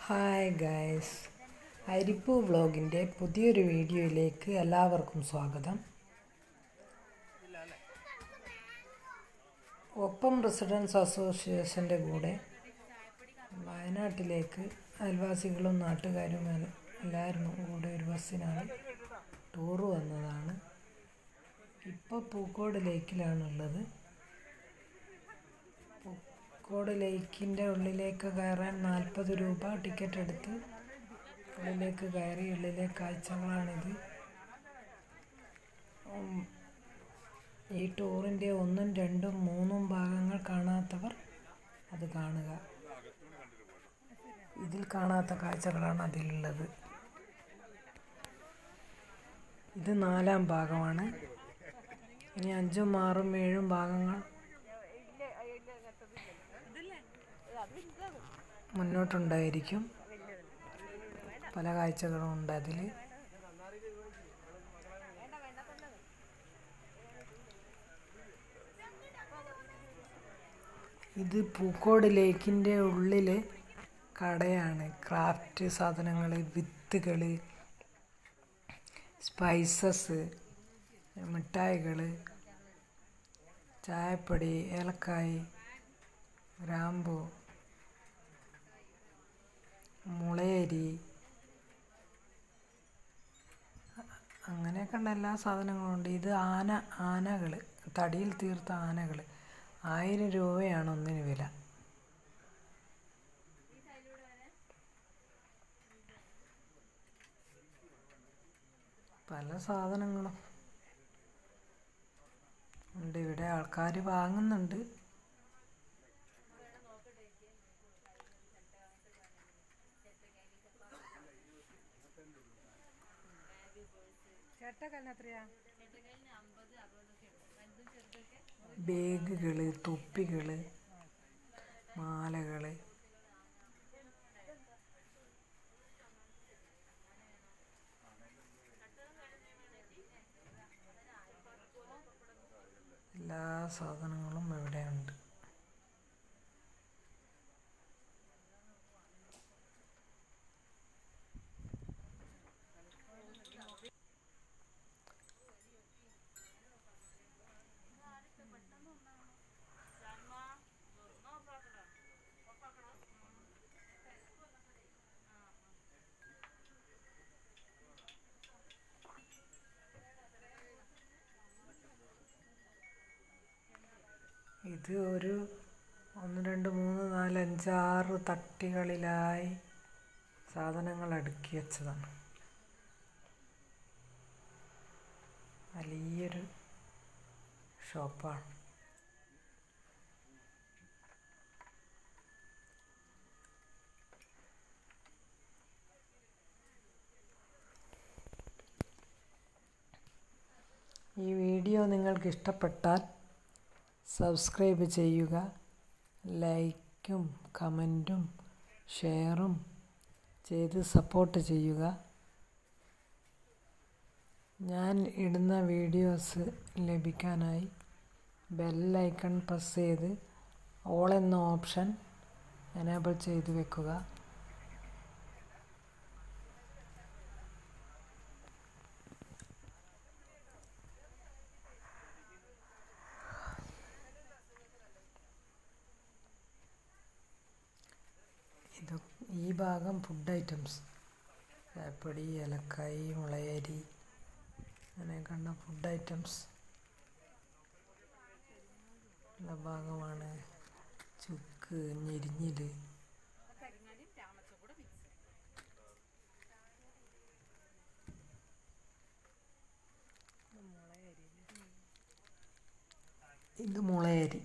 hi guys അരിപ്പു വ്ളോഗിൻ്റെ പുതിയൊരു വീഡിയോയിലേക്ക് എല്ലാവർക്കും സ്വാഗതം ഒപ്പം റെസിഡൻസ് അസോസിയേഷൻ്റെ കൂടെ വയനാട്ടിലേക്ക് അയൽവാസികളും നാട്ടുകാരും എൽ- എല്ലാവരും കൂടെ ഒരു ബസ്സിനാണ് ടൂറ് വന്നതാണ് ഇപ്പോൾ പൂക്കോട് ലേക്കിലാണുള്ളത് പൂക്കോട് ലേക്കിൻ്റെ ഉള്ളിലേക്ക് കയറാൻ നാൽപ്പത് രൂപ ടിക്കറ്റ് എടുത്ത് ഉള്ളിലേക്ക് കയറി ഉള്ളിലെ കാഴ്ചകളാണിത് ഉം, ഈ ടൂറിൻ്റെ ഒന്നും രണ്ടും മൂന്നും ഭാഗങ്ങൾ കാണാത്തവർ അത് കാണുക ഇതിൽ കാണാത്ത കാഴ്ചകളാണ് അതിലുള്ളത് ഇത് നാലാം ഭാഗമാണ് ഇനി അഞ്ചും ആറും ഏഴും ഭാഗങ്ങൾ മുന്നോട്ടുണ്ടായിരിക്കും പല കാഴ്ചകളും ഉണ്ട് അതിൽ ഇത് പൂക്കോട് ലേക്കിൻ്റെ ഉള്ളിൽ കടയാണ് ക്രാഫ്റ്റ് സാധനങ്ങൾ വിത്തുകൾ സ്പൈസസ് മിഠായികൾ ചായപ്പൊടി ഏലക്കായ് ഗ്രാമ്പു മുളയരി അങ്ങനെയൊക്കെ ഉള്ള എല്ലാ സാധനങ്ങളും ഉണ്ട് ഇത് ആന ആനകൾ തടിയിൽ തീർത്ത ആനകൾ ആയിരം രൂപയാണ് ഒന്നിന് വില പല സാധനങ്ങളും ഉണ്ട് ഇവിടെ ആൾക്കാർ വാങ്ങുന്നുണ്ട് ബാഗുകൾ തൊപ്പികൾ മാലകൾ എല്ലാ സാധനങ്ങളും ഇവിടെയുണ്ട് ഇത് ഒരു ഒന്ന് രണ്ട് മൂന്ന് നാല് അഞ്ച് ആറ് തട്ടികളിലായി സാധനങ്ങൾ അടുക്കി വെച്ചതാണ് വലിയൊരു ഷോപ്പാണ് ഈ വീഡിയോ നിങ്ങൾക്ക് ഇഷ്ടപ്പെട്ടാൽ സബ്സ്ക്രൈബ് ചെയ്യുക ലൈക്കും കമൻറ്റും ഷെയറും ചെയ്ത് സപ്പോർട്ട് ചെയ്യുക ഞാൻ ഇടുന്ന വീഡിയോസ് ലഭിക്കാനായി ബെല്ലൈക്കൺ പ്രസ് ചെയ്ത് ഓൾ എന്ന ഓപ്ഷൻ എനേബിൾ ചെയ്ത് വെക്കുക ഇത് ഈ ഭാഗം ഫുഡ് ഐറ്റംസ് ചായപ്പൊടി ഏലക്കായി മുളയരി അങ്ങനെ കണ്ട ഫുഡ് ഐറ്റംസ് ഉള്ള ഭാഗമാണ് ചുക്ക് ഞെരിഞ്ഞില് ഇത് മുളയരി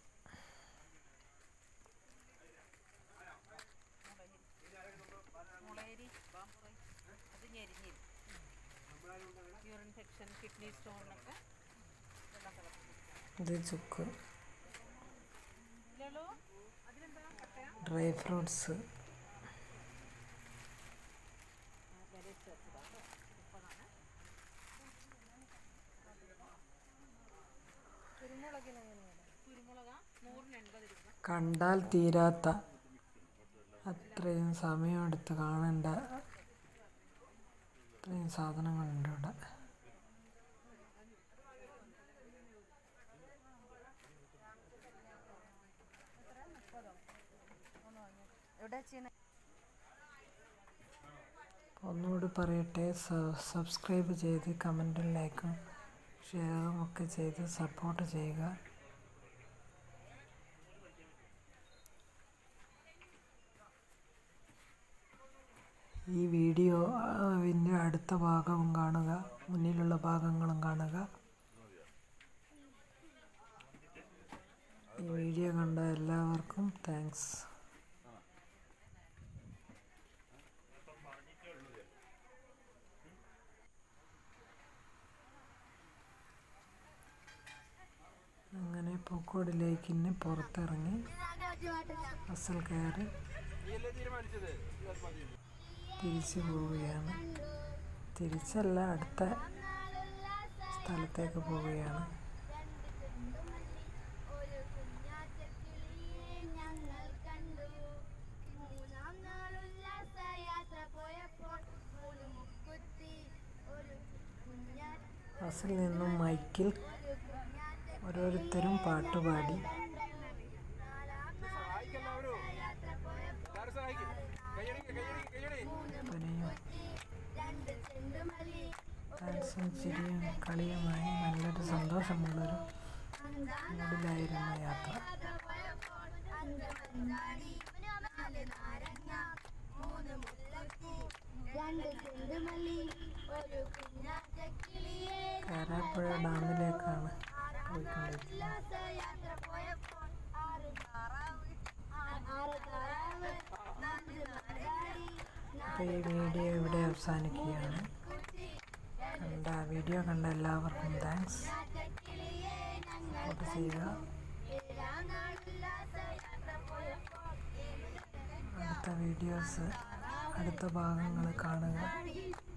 മുളയരി അത് ഞെരിഞ്ഞിരി യൂറിൻ ഇൻഫെക്ഷൻ കിഡ്നി സ്റ്റോണിനൊക്കെ വെള്ളം തിളപ്പിക്കും ഇത് ചുക്ക് ഇല്ലല്ലോ അതിലെന്താ കട്ടയാ ഡ്രൈ ഫ്രൂട്ട്സ് വില ചേർത്തതാണ് മുപ്പതാണ് കുരുമുളകിന് എങ്ങനെയാണ് കുരുമുളക നൂറിന് എൺപത് രൂപ കണ്ടാൽ തീരാത്ത അത്ര ഇത്രയും സമയമെടുത്ത് കാണേണ്ട ഇത്രയും സാധനങ്ങളുണ്ട് ഇവിടെ എവിടെ ചെയ്യണേ ഒന്നുകൂടി പറയട്ടെ സ- സബ്സ്ക്രൈബ് ചെയ്ത് കമൻറ്റും ലൈക്കും ഷെയറും ഒക്കെ ചെയ്ത് സപ്പോർട്ട് ചെയ്യുക ഈ വീഡിയോ അതിൻ്റെ അടുത്ത ഭാഗവും കാണുക മുന്നിലുള്ള ഭാഗങ്ങളും കാണുക ഈ വീഡിയോ കണ്ട എല്ലാവർക്കും താങ്ക്സ് അങ്ങനെ പൂക്കോട് ലേക്കിന് പുറത്തിറങ്ങി ബസ്സിൽ കയറി തിരിച്ചു പോവുകയാണ് തിരിച്ചല്ല അടുത്ത സ്ഥലത്തേക്ക് പോവുകയാണ് ബസ്സിൽ നിന്നും മൈക്കിൽ ഓരോരുത്തരും പാട്ടുപാടി അഭിനയും ഡാൻസും ചിരിയും കളിയുമായി നല്ലൊരു സന്തോഷമുള്ളൊരു മൂഡിലായിരുന്നു യാത്ര രണ്ട് ചെണ്ടുമല്ലി ഒരു കുഞ്ഞാറ്റക്കിളിയെ കാരാപ്പുഴ ഡാമിലേക്കാണ് പോയിക്കൊണ്ടിരിക്കുന്നത് ഉല്ലാസയാത്ര പോയപ്പോൾ ആറ് താറാവ് ആ- ആറ് താറാവ് നാല് നാലാടി അപ്പോൾ ഈ വീഡിയോ ഇവിടെ അവസാനിക്കുകയാണ് കണ്ട വീഡിയോ കണ്ട എല്ലാവർക്കും താങ്ക്സ് നാറ്റക്കിളിയെ ഞങ്ങൾ സപ്പോർട്ട് ചെയ്യുക ഏഴാം നാൾ ഉല്ലാസയാത്ര പോയപ്പോൾ ഏഴ് അടുത്ത വീഡിയോസ് അടുത്ത ഭാഗങ്ങൾ കാണുക താറാടി